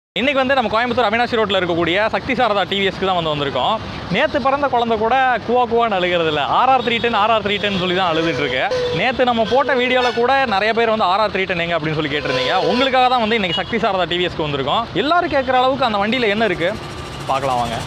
இன்னைக்கு வந்து நம்ம கோயம்புத்தூர் அவினாசி ரோட்டில் இருக்கக்கூடிய சக்தி சாரதா டிவிஎஸ்க்கு தான் வந்து வந்திருக்கோம் நேற்று பிறந்த குழந்தை கூட குவா குவான்னு அழுகிறது இல்லை RR three ten RR three ten சொல்லி தான் அழுதுட்டு இருக்கு நேற்று நம்ம போட்ட வீடியோவில் கூட நிறைய பேர் வந்து ஆர்ஆர் த்ரீ டென் எங்க அப்படின்னு சொல்லி கேட்டிருந்தீங்க உங்களுக்காக தான் வந்து இன்னைக்கு சக்தி சாரதா டிவிஎஸ்க்கு வந்திருக்கோம் எல்லாரும் கேட்குற அளவுக்கு அந்த வண்டியில் என்ன இருக்கு பார்க்கலாம் வாங்க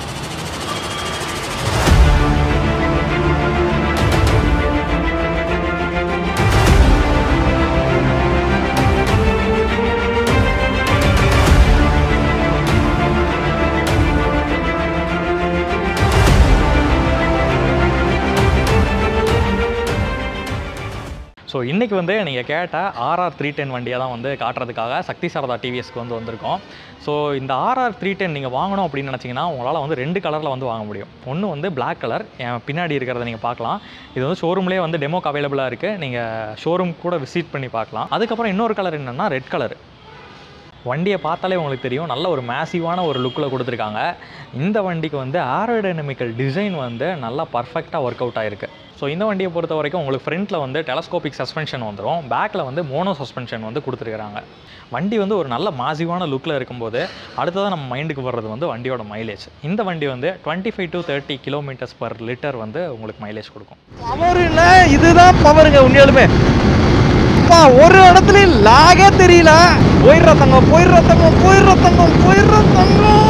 ஸோ இன்றைக்கி வந்து நீங்கள் கேட்ட ஆர்ஆர் த்ரீ டென் வண்டியை தான் வந்து காட்டுறதுக்காக சக்தி சாரதா டிவிஎஸ்க்கு வந்து வந்திருக்கோம் ஸோ இந்த ஆர்ஆர் த்ரீ டென் நீங்கள் வாங்கணும் அப்படின்னு நினச்சிங்கன்னா உங்களால் வந்து ரெண்டு கலரில் வந்து வாங்க முடியும் ஒன்று வந்து Black கலர் என் பின்னாடி இருக்கிறத நீங்கள் பார்க்கலாம் இது வந்து ஷோரூம்லேயே வந்து டெமோக்கு அவைலபிளாக இருக்குது நீங்கள் ஷோரூம் கூட விசிட் பண்ணி பார்க்கலாம் அதுக்கப்புறம் இன்னொரு கலர் என்னென்னா ரெட் கலர் வண்டியை பார்த்தாலே உங்களுக்கு தெரியும் நல்ல ஒரு மேசிவான ஒரு லுக்கில் கொடுத்துருக்காங்க இந்த வண்டிக்கு வந்து ஏரோடைனமிக்கல் டிசைன் வந்து நல்லா பர்ஃபெக்டாக ஒர்க் அவுட் ஆயிருக்கு ஸோ இந்த வண்டியை பொறுத்த வரைக்கும் உங்களுக்கு ஃப்ரண்ட்டில் வந்து டெலஸ்கோபிக் சஸ்பென்ஷன் வந்துடும் பேக்கில் வந்து மோனோ சஸ்பென்ஷன் வந்து கொடுத்துருக்காங்க வண்டி வந்து ஒரு நல்ல மாசிவான லுக்கில் இருக்கும்போது அடுத்ததான் நம்ம மைண்டுக்கு வர்றது வந்து வண்டியோட மைலேஜ் இந்த வண்டி வந்து twenty five to thirty kilometres per litre வந்து உங்களுக்கு மைலேஜ் கொடுக்கும் பவருன்னா இதுதான் பவருங்க உண்மையாலுமே அப்பா ஒரு இடத்துல லாகே தெரியல போயிடுற தங்கம் போயிடுற தங்கம் போயிடுற தங்கம் போயிடுற தங்கம்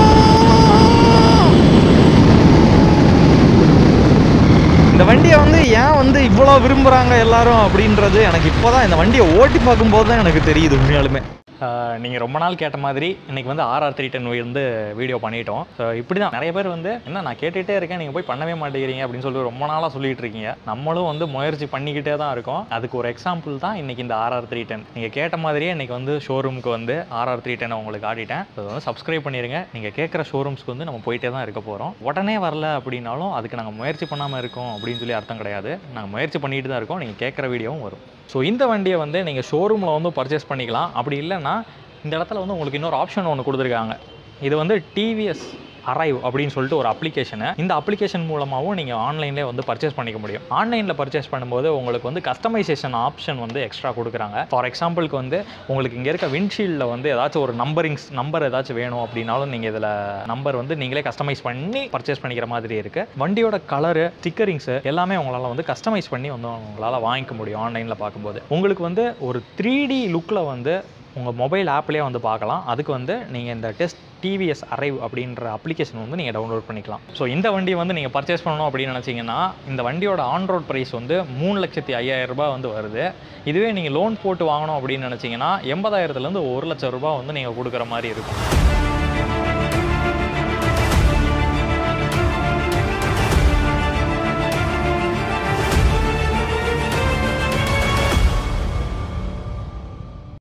இந்த வண்டியை வந்து ஏன் வந்து இவ்வளோ விரும்புகிறாங்க எல்லாரும் அப்படின்றது எனக்கு இப்போதான் இந்த வண்டியை ஓட்டி பார்க்கும்போது தான் எனக்கு தெரியுது உண்மையாலுமே நீங்கள் ரொம்ப நாள் கேட்ட மாதிரி இன்னைக்கு வந்து ஆர்ஆர் த்ரீ டென் வந்து வீடியோ பண்ணிட்டோம் ஸோ இப்படி தான் நிறைய பேர் வந்து என்ன நான் கேட்டுகிட்டே இருக்கேன் நீங்கள் போய் பண்ணவே மாட்டேங்கிறீங்க அப்படின்னு சொல்லி ரொம்ப நாளாக சொல்லிட்டு இருக்கீங்க நம்மளும் வந்து முயற்சி பண்ணிக்கிட்டே தான் இருக்கோம் அதுக்கு ஒரு எக்ஸாம்பிள் தான் இன்னைக்கு இந்த ஆர்ஆர் த்ரீ டென் நீங்கள் கேட்ட மாதிரியே இன்னைக்கு வந்து ஷோரூமுக்கு வந்து ஆர்ஆர் த்ரீ டென் உங்களுக்கு காட்டிட்டேன் அது வந்து சப்ஸ்கிரைப் பண்ணிடுங்க நீங்கள் கேட்குற ஷோரூம்ஸ்க்கு வந்து நம்ம போயிட்டே தான் இருக்க போகிறோம் உடனே வரல அப்படின்னாலும் அதுக்கு நாங்கள் முயற்சி பண்ணாமல் இருக்கோம் அப்படின்னு சொல்லி அர்த்தம் கிடையாது நாங்கள் முயற்சி பண்ணிட்டு தான் இருக்கோம் நீங்கள் கேட்குற வீடியோவும் வரும் ஸோ இந்த வண்டியை வந்து நீங்கள் ஷோரூமில் வந்து பர்ச்சேஸ் பண்ணிக்கலாம் அப்படி இல்லைன்னா இந்த இடத்துல வந்து உங்களுக்கு இன்னொரு ஆப்ஷன் ஒன்று கொடுத்துருக்காங்க இது வந்து டிவிஎஸ் அரைவ் அப்படின்னு சொல்லிட்டு ஒரு அப்ளிகேஷனு இந்த அப்ளிகேஷன் மூலமாகவும் நீங்கள் ஆன்லைன்லேயே வந்து பர்ச்சேஸ் பண்ணிக்க முடியும் ஆன்லைனில் பர்ச்சேஸ் பண்ணும்போது உங்களுக்கு வந்து கஸ்டமைசேஷன் ஆப்ஷன் வந்து எக்ஸ்ட்ரா கொடுக்குறாங்க ஃபார் எக்ஸாம்பிளுக்கு வந்து உங்களுக்கு இங்கே இருக்க விண்ட்ஷீல்டில் வந்து ஏதாச்சும் ஒரு நம்பரிங்ஸ் நம்பர் ஏதாச்சும் வேணும் அப்படின்னாலும் நீங்கள் இதில் நம்பர் வந்து நீங்களே கஸ்டமைஸ் பண்ணி பர்ச்சேஸ் பண்ணிக்கிற மாதிரி இருக்குது வண்டியோட கலரு ஸ்டிக்கரிங்ஸு எல்லாமே உங்களால் வந்து கஸ்டமைஸ் பண்ணி வந்து உங்களால் வாங்கிக்க முடியும் ஆன்லைனில் பார்க்கும்போது உங்களுக்கு வந்து ஒரு த்ரீ டி லுக்கில் வந்து உங்கள் மொபைல் ஆப்லேயே வந்து பார்க்கலாம் அதுக்கு வந்து நீங்கள் இந்த டெஸ்ட் டிவிஎஸ் அரைவ் அப்படின்ற அப்ளிகேஷன் வந்து நீங்கள் டவுன்லோட் பண்ணிக்கலாம் ஸோ இந்த வண்டி வந்து நீங்கள் பர்ச்சேஸ் பண்ணணும் அப்படின்னு நினச்சிங்கன்னா இந்த வண்டியோட ஆன் ரோட் ப்ரைஸ் வந்து மூணு லட்சத்தி ஐயாயிரம் ரூபாய் வந்து வருது இதுவே நீங்கள் லோன் போட்டு வாங்கணும் அப்படின்னு நினச்சிங்கன்னா எண்பதாயிரத்துலேருந்து ஒரு லட்சம் ரூபாய் வந்து நீங்கள் கொடுக்குற மாதிரி இருக்கும்